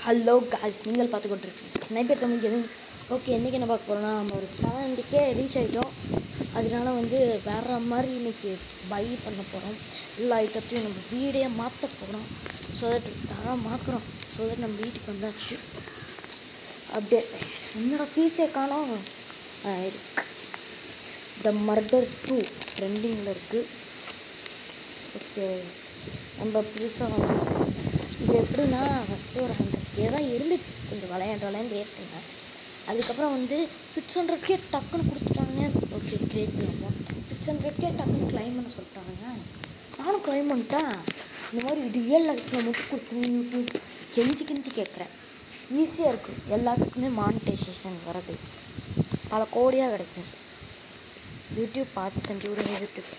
hello guys நீங்கள் பார்த்து கொண்டிருக்கு ஸ்னைப்பர் தமிழ் கேமிங் ஓகே இன்றைக்கி என்ன பார்க்க போகிறோம்னா நம்ம ஒரு செவன்டிக்கே ரீச் ஆகிட்டோம் அதனால வந்து வேறு மாதிரி இன்றைக்கி பை பண்ண போகிறோம் எல்லா ஐட்டத்தையும் நம்ம வீடே மாற்ற போகிறோம் ஸோ தட் தரம் மாற்றுறோம் ஸோ தட் நம்ம வீட்டுக்கு வந்தாச்சு அப்படியே என்னோட பீஸே காணோம் ஆ, இருக்கு த மர்டர் டூ ட்ரெண்டிங்கில் இருக்குது ஓகே நம்ம புதுசாக வந்து இது எப்படின்னா ஃபஸ்ட்டு ஒரு ஹண்ட்ரட் கே தான் இருந்துச்சு கொஞ்சம் விளையாண்டு விளையாண்டு ஏற்றுங்க அதுக்கப்புறம் வந்து சிக்ஸ் ஹண்ட்ரட் கே டக்குன்னு கொடுத்துட்டாங்க okay great six hundred K டக்குன்னு க்ளைம் பண்ண சொல்லிட்டாங்க நானும் க்ளைம் பண்ணிட்டேன் இந்த மாதிரி ரியல் லைஃப்பில் மட்டும் கொடுத்துருங்க யூடியூப் கெஞ்சி கெஞ்சி கேட்குறேன் ஈஸியாக இருக்கும் எல்லாத்துக்குமே மானிட்டைசேஷன் வரது பல கோடியாக கிடைக்கும் யூடியூப் பார்த்து செஞ்சு விடுங்க யூடியூப்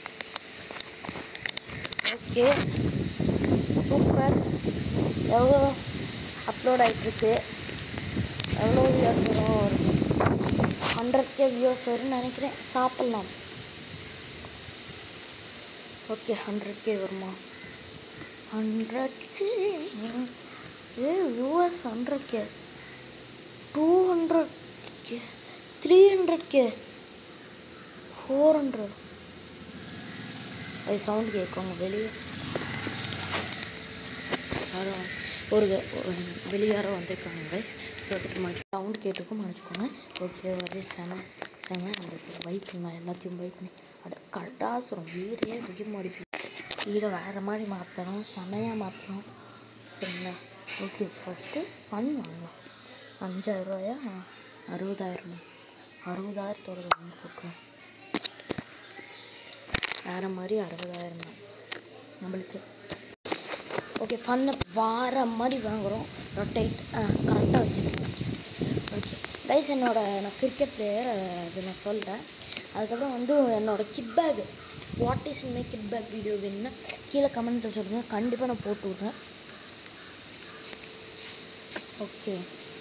ஓகே சூப்பர் எவ்வளோ அப்லோட் ஆகிட்டுருக்கு எவ்வளோ வியூஸ் வரும் ஒரு ஹண்ட்ரட் கே வியூஸ் வரும்னு நினைக்கிறேன் சாப்பிட்லாம் ஓகே ஹண்ட்ரட் கே வருமா ஹண்ட்ரட் கே ஏ viewers hundred K two hundred K three hundred K four hundred அது சவுண்ட் கேட்குங்க வெளியே யாரோ ஒரு ஒரு வெளியே யாரோ வந்திருக்காங்க கைஸ் ஸோ அதுக்கு மட்டும் சவுண்ட் கேட்டுக்கும் மன்னிச்சுக்கோங்க ஓகே ஒரே செம செம நம்ம பை பண்ணலாம் எல்லாத்தையும் பை பண்ணி அட கடாசுரம் வீடே ரீமாடிஃபை வீடை வேறு மாதிரி மாற்றணும் செமையாக மாற்றணும் சரிங்களா ஓகே ஃபஸ்ட்டு ஃபன் வாங்கலாம் அஞ்சாயிரரூவாயா அறுபதாயிரமா அறுபதாயிரத்தோட வாங்கி போட்டுருவோம் வேறு மாதிரி அறுபதாயிரம் தான் நம்மளுக்கு ஓகே ஃபன்னு வார மாதிரி வாங்குகிறோம் ரொட்டேட் ஆ கரெக்டாக வச்சுருக்கேன் ஓகே கைஸ் என்னோட நான் கிரிக்கெட் பிளேயர் அது நான் சொல்கிறேன் அதுக்கப்புறம் வந்து என்னோட kit bag what is my kit bag video வேணும்னா கீழே கமெண்ட்டில் சொல்லுங்கள் கண்டிப்பாக நான் போட்டு விட்றேன் ஓகே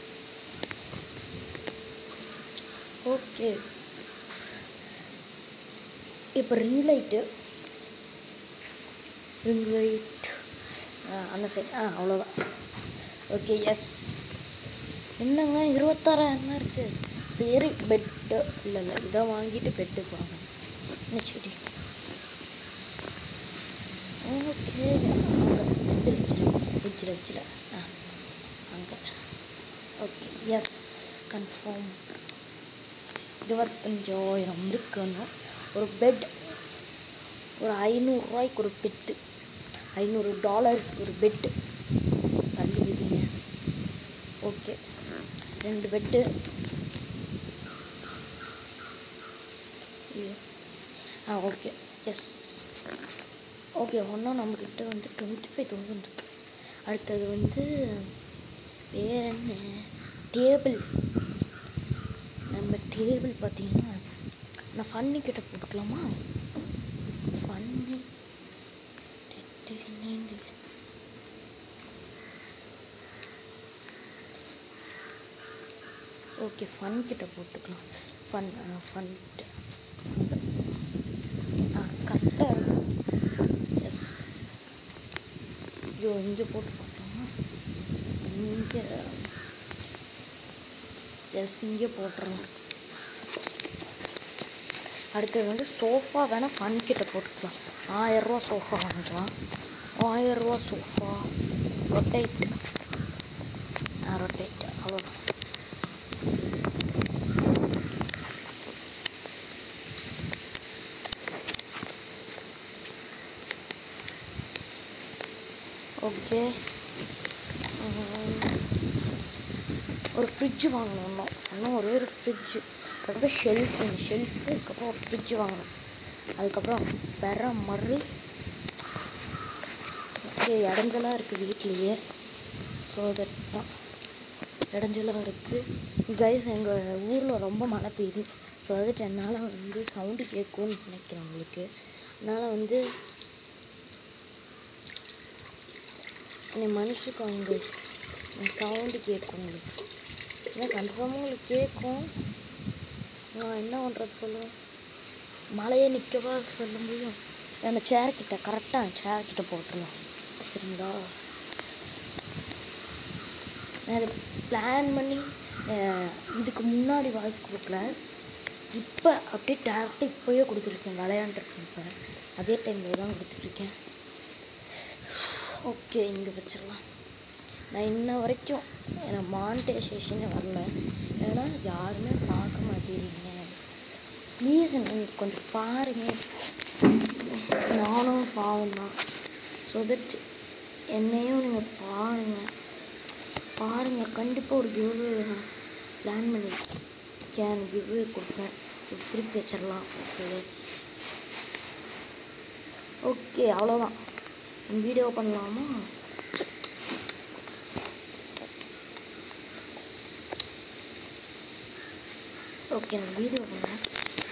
ஓகே இப்போ ரிங் லைட்டு ரிங் லைட் அந்த சைட் ஆ அவ்வளோதான் ஓகே எஸ் என்னங்க இருபத்தாறாயிரம் இருக்குது சரி பெட்டு இல்லை இல்லை இதை வாங்கிட்டு பெட்டுக்கு வாங்க என்ன செடி ஓகே வெஜ்ஜில் வெஜ்ஜில் வெஜ்ஜில் வெஜ்ஜில் ஆ அங்கே ஓகே எஸ் கன்ஃபார்ம் இருபத்தஞ்சாயிரம் இருக்கணும் ஒரு பெட் ஒரு ஐநூறுரூவாய்க்கு ஒரு பெட்டு ஐநூறு டாலர்ஸ்க்கு ஒரு பெட்டு தள்ளி விடுங்க ஓகே ரெண்டு பெட்டு ஆ ஓகே எஸ் ஓகே ஒன்றும் நம்மக்கிட்ட வந்து டுவெண்ட்டி ஃபைவ் தௌசண்ட் இருக்கு அடுத்தது வந்து வேற என்ன டேபிள் நம்ம டேபிள் பார்த்தீங்கன்னா நான் ஃபன்னி கிட்ட போட்டுக்கலாமா ஃபன்னி ஓகே ஃபன் கிட்ட போட்டுக்கலாம் ஃபன் ஃபன் கிட்ட ஆ கரெக்டாக எஸ் ஐயோ இங்கே போட்டு போட்டோமா இங்கே எஸ் இங்கே போட்டுருவோம் அடுத்தது வந்து சோஃபா வேணால் ஃபன் கிட்ட போட்டுக்கலாம் ஆயரூவா சோஃபா வாங்கிக்கலாம் ஆயரூவா சோஃபா ரொட்டேட் ஆ ரொட்டேட் அவ்வளோதான் ஓகே ஒரு ஃப்ரிட்ஜ் வாங்கணும் இன்னும் இன்னும் ஒரே ஒரு ஃப்ரிட்ஜு அதுக்கப்புறம் ஷெல்ஃப் ஷெல்ஃபு அதுக்கப்புறம் ஒரு ஃப்ரிட்ஜ் வாங்கணும் அதுக்கப்புறம் பெற மறு ஓகே இடைஞ்சலாக இருக்குது வீட்லேயே ஸோ தட் தான் இடைஞ்சலாக இருக்குது கைஸ் எங்கள் ஊரில் ரொம்ப மழை பெய்யுது ஸோ அதுட்டு என்னால் வந்து சவுண்டு கேட்கும்னு நினைக்கிறேன் உங்களுக்கு அதனால் வந்து என்னை மனுஷுக்கு சவுண்டு கேட்கும் உங்களுக்கு ஏன்னா கன்ஃபார்மாக உங்களுக்கு கேட்கும் நான் என்ன பண்ணுறது சொல்லுவேன் மழையே நிற்கவா சொல்ல முடியும் அந்த சேர் கிட்ட கரெக்டாக சேர் கிட்ட போட்டுருலாம் சரிங்களா நான் இதை பிளான் பண்ணி அஹ், இதுக்கு முன்னாடி வாய்ஸ் கொடுக்கல இப்போ அப்படியே டேரக்டாக இப்போயே கொடுத்துருக்கேன் விளையாண்டுருக்கேன் இப்போ அதே டைமில் தான் கொடுத்துட்ருக்கேன் ஓகே இங்கே வச்சிடலாம் நான் இன்ன வரைக்கும் எனக்கு மானிட்டைசேஷனே வரல ஏன்னா யாருமே பார்க்க மாட்டேங்கிறீங்க ப்ளீஸ் நீங்கள் கொஞ்சம் பாருங்கள் நானும் பாவம் தான் ஸோ தட் என்னையும் நீங்கள் பாருங்கள் பாருங்கள் கண்டிப்பாக ஒரு கிவ்வே பிளான் பண்ணியிருக்கேன் கிவ்வே கொடுப்பேன் இது திருப்பி வச்சிடலாம் ஓகே எஸ் ஓகே அவ்வளோதான் வீடியோ பண்ணலாமா ஓகே நான் வீடியோ பண்ணேன்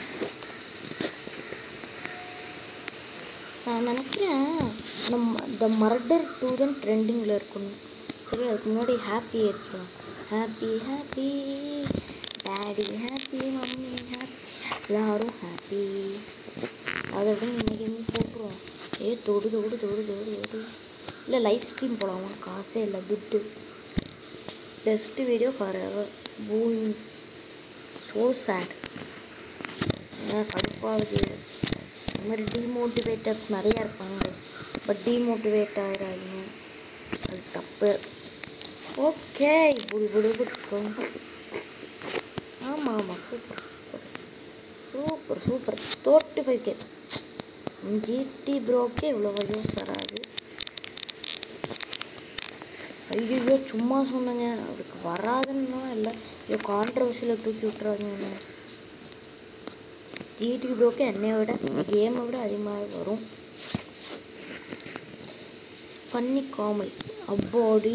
நான் நினைக்கிறேன் நம்ம த மர்டர் டூ தான் ட்ரெண்டிங்கில் இருக்கணும் சரி அதுக்கு முன்னாடி ஹாப்பி இருக்கலாம் happy happy daddy happy mummy happy எல்லாரும் ஹாப்பி அதை விட இன்னைக்கு வந்து போட்டுருவோம் ஏ தொடு தொடு தொடு தொடு தொடு இல்லை லைவ் ஸ்ட்ரீம் போகலாமா காசே இல்லை துட்டு பெஸ்ட் வீடியோ ஃபார் எவர் பூயிங் ஸோ சேட் ஏன்னா கடுப்பாகுது இந்த மாதிரி டிமோட்டிவேட்டர்ஸ் நிறையா இருப்பாங்க பட் டிமோட்டிவேட் ஆகிடாதீங்க அது தப்பு ஓகே புடி புடி புடிக்கும் ஆமாம் ஆமாம் super super super thirty five K ஜிடி ப்ரோக்கே இவ்வளோ வியூஸ் வராது ஐயோ சும்மா சொன்னேங்க அதுக்கு வராதுன்னா இல்லை ஐயோ கான்ட்ரவர்சியில் தூக்கி விட்டுறாதீங்க ஜிடி ப்ரோக்கு என்னை விட கேமை விட அதிகமாக வரும் ஃபன்னி காமெடி அப்பாடி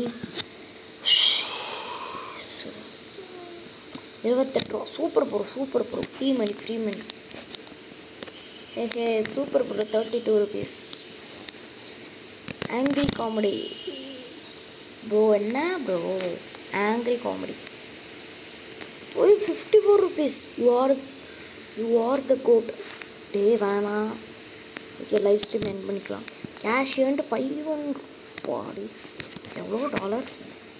இருபத்தெட்டு ரூபா super bro super bro free money free money ஏஹே super bro thirty two rupees angry comedy bro என்ன ப்ரோ ஆங்கிரி காமெடி ஓய் fifty four rupees you are you are the goat டே வேணாம் ஓகே லைவ் ஸ்ட்ரீம் என் பண்ணிக்கலாம் cash ஏன்ட்டு five one பாடி எவ்வளோ டாலர்ஸ்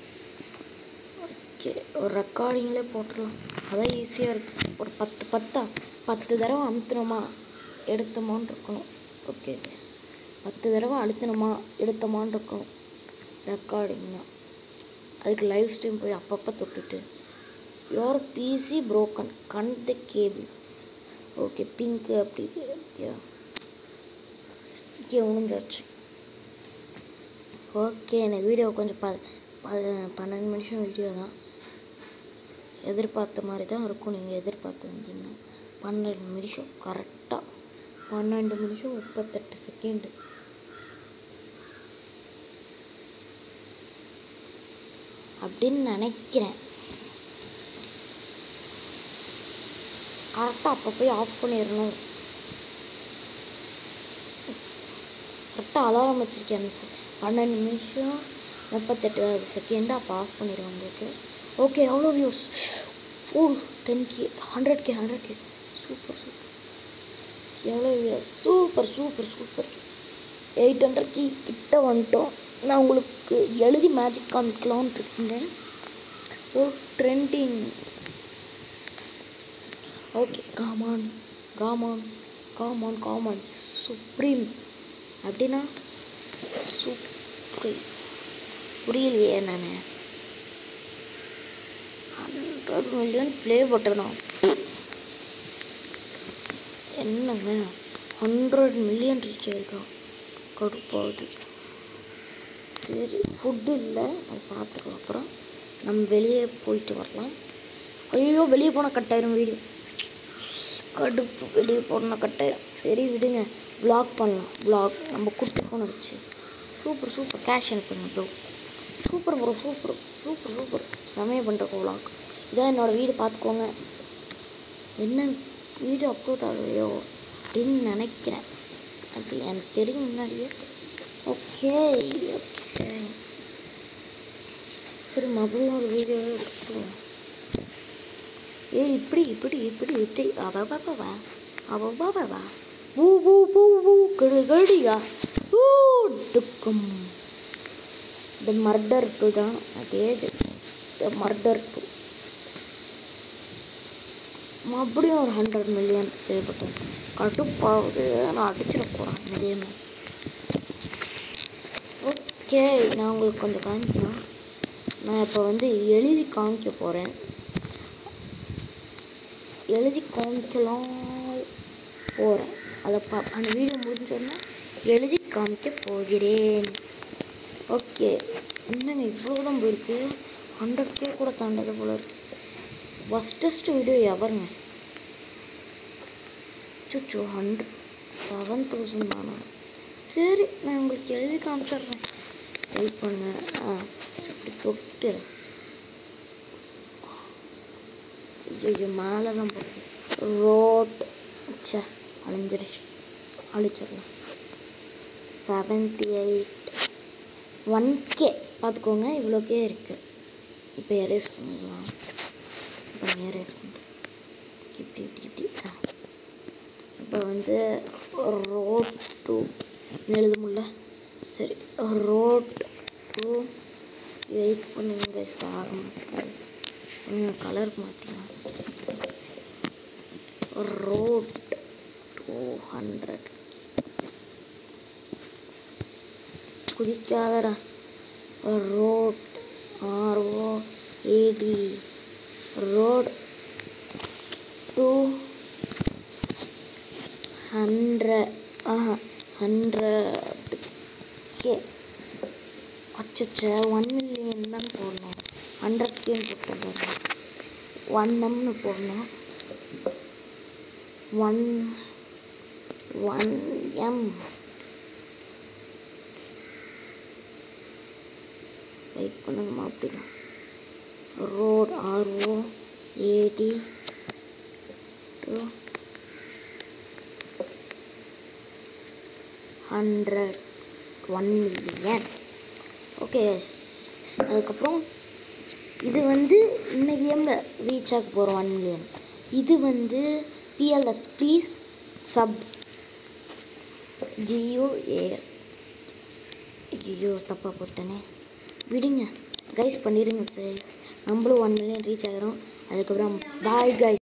ஓகே ஒரு ரெக்கார்டிங்லேயே போட்டுடலாம் அதான் ஈஸியாக இருக்குது ஒரு பத்து பத்தா பத்து தடவை அமுத்துனோமா எடுத்தோமான்னு இருக்கணும் ஓகே மிஸ் பத்து தடவை அழுத்தினோமா எடுத்தோமான்னு இருக்கணும் ரெக்கார்டிங்னா அதுக்கு லைவ் ஸ்ட்ரீம் போய் அப்பப்போ தொட்டுட்டு யோர் பிசி broken கன் த கேபிள்ஸ் ஓகே பிங்க்கு அப்படி ஓகே ஓகே முடிஞ்சாச்சு ஓகே எனக்கு வீடியோ கொஞ்சம் ப ப- பன்னெண்டு நிமிஷம் வீடியோ தான் எதிர்பார்த்த மாதிரி தான் இருக்கும் நீங்கள் எதிர்பார்த்து வந்தீங்கன்னா பன்னெண்டு நிமிஷம் கரெக்டாக பன்னெண்டு நிமிஷம் முப்பத்தெட்டு செகண்டு அப்படின்னு நினைக்கிறேன் கரெக்டாக அப்போ போய் ஆஃப் பண்ணிடணும் கரெக்டாக அலாரம் வச்சுருக்கேன் அந்த செ பன்னெண்டு நிமிஷம் முப்பத்தெட்டு செகண்ட் அப்போ ஆஃப் பண்ணிடுவேன் உங்களுக்கு ஓகே எவ்வளோ views oh ten K hundred K hundred K super super எவ்வளோ views super super super eight hundred கி கிட்ட வந்துட்டோம் நான் உங்களுக்கு எழுதி மேஜிக் காமிக்கலாம்னு இருக்கீங்க oh trending okay come on come on come on come on supreme அப்படின்னா சுப்ரீம் புரியலையே நான் ஹண்ட்ரட் மில்லியன் ப்ளே பட்டணும் என்னங்க ஹண்ட்ரட் மில்லியன் ரீச் ஆயிருக்கான் கடுப்பாகுது சரி ஃபுட்டு இல்லை அது சாப்பிட்டுக்கலாம் அப்புறம் நம்ம வெளியே போயிட்டு வரலாம் ஐயோ வெளியே போனால் கட்டாயிரும் வீடியோ கடுப்பு வெளியே போனால் கட்டாயிரும் சரி விடுங்க vlog பண்ணலாம் vlog நம்ம குட்டி ஃபோனை வச்சு சூப்பர் சூப்பர் கேஷ் அனுப்புங்க bro super bro super super super செமையாக பண்ணுறோம் vlog இதான் என்னோடய வீடு பார்த்துக்கோங்க என்ன வீடியோ அப்லோட் ஆகலையோ அப்படின்னு நினைக்கிறேன் அது எனக்கு தெரியும் முன்னாடியே ஓகே ஓகே சரி மறுபடியும் ஒரு வீடியோ எடுத்துருவோம் ஏய் இப்படி இப்படி இப்படி இப்படி அவபாபா அவபாபா பூ பூ பூ பூ கடு கடியா ஊ டுக்கும் இந்த மர்டர் டூ தான் அதே இது மர்டர் டூ மறுபடியும் ஒரு ஹண்ட்ரட் மில்லியன் தேவைப்பட்டது கடுப்பாகுது நான் அடிச்சிட போகிறேன் நிறைய ஓகே நான் உங்களுக்கு கொஞ்சம் காமிக்கிறேன் நான் இப்போ வந்து எழுதி காமிக்க போகிறேன் எழுதி காமிக்கலாம் போகிறேன் அதை பா அந்த வீடியோ முடிஞ்சோடனே எழுதி காமிக்க போகிறேன் ஓகே என்னங்க இவ்வளோ தான் போயிருக்கு ஹண்ட்ரட் கே கூட தாண்டது போல இருக்கு ஃபஸ்டஸ்ட் வீடியோ எவருங்க சுச்சோ ஹண்ட்ரட் செவன் தௌசண்ட் தானா சரி நான் உங்களுக்கு எழுதி காமிச்சிடுறேன் வெயிட் பண்ணுங்க ஆ அப்படி தொட்டு ஐயோ மேலே தான் போகுது ரோட் ச்சே அழிஞ்சிருச்சு அழிச்சிடலாம் செவன்ட்டி எயிட் ஒன் கே பார்த்துக்கோங்க இவ்வளோக்கே இருக்குது இப்போ எரேஸ் பண்ணிடலாம் இப்போ எரேஸ் பண்ணுறேன் இப்படி இப்படி இப்படி ஆ இப்போ வந்து ரோட் டு எழுத முடியல சரி ரோட் டு வெயிட் பண்ணுங்க சாகம் நீங்கள் கலர் மாற்றிக்கலாம் ரோட் டூ ஹண்ட்ரட் குதிக்காதடா road R O A D road two hundred ஆஹா ஹண்ட்ரட் கே அச்சச்ச ஒன் மில்லியன் தான் போடணும் ஹண்ட்ரட் கேன்னு போட்டு ஒன் எம்னு போடணும் ஒன் ஒன் எம் வெயிட் பண்ணுங்க மாற்றிடும் road R O A D two hundred one million okay அதுக்கப்புறம் இது வந்து இந்த கேமில் ரீச் ஆக போகிறோம் ஒன் மில்லியன் இது வந்து பிஎல்எஸ் ப்ளீஸ் சப் ஜியூஏஎஸ் ஐயோ தப்பாக போட்டேனே விடுங்க கைஸ் பண்ணிடுங்க சார் நம்மளும் ஒன் மில்லியன் ரீச் ஆகிறோம் அதுக்கப்புறம் பாய் கைஸ்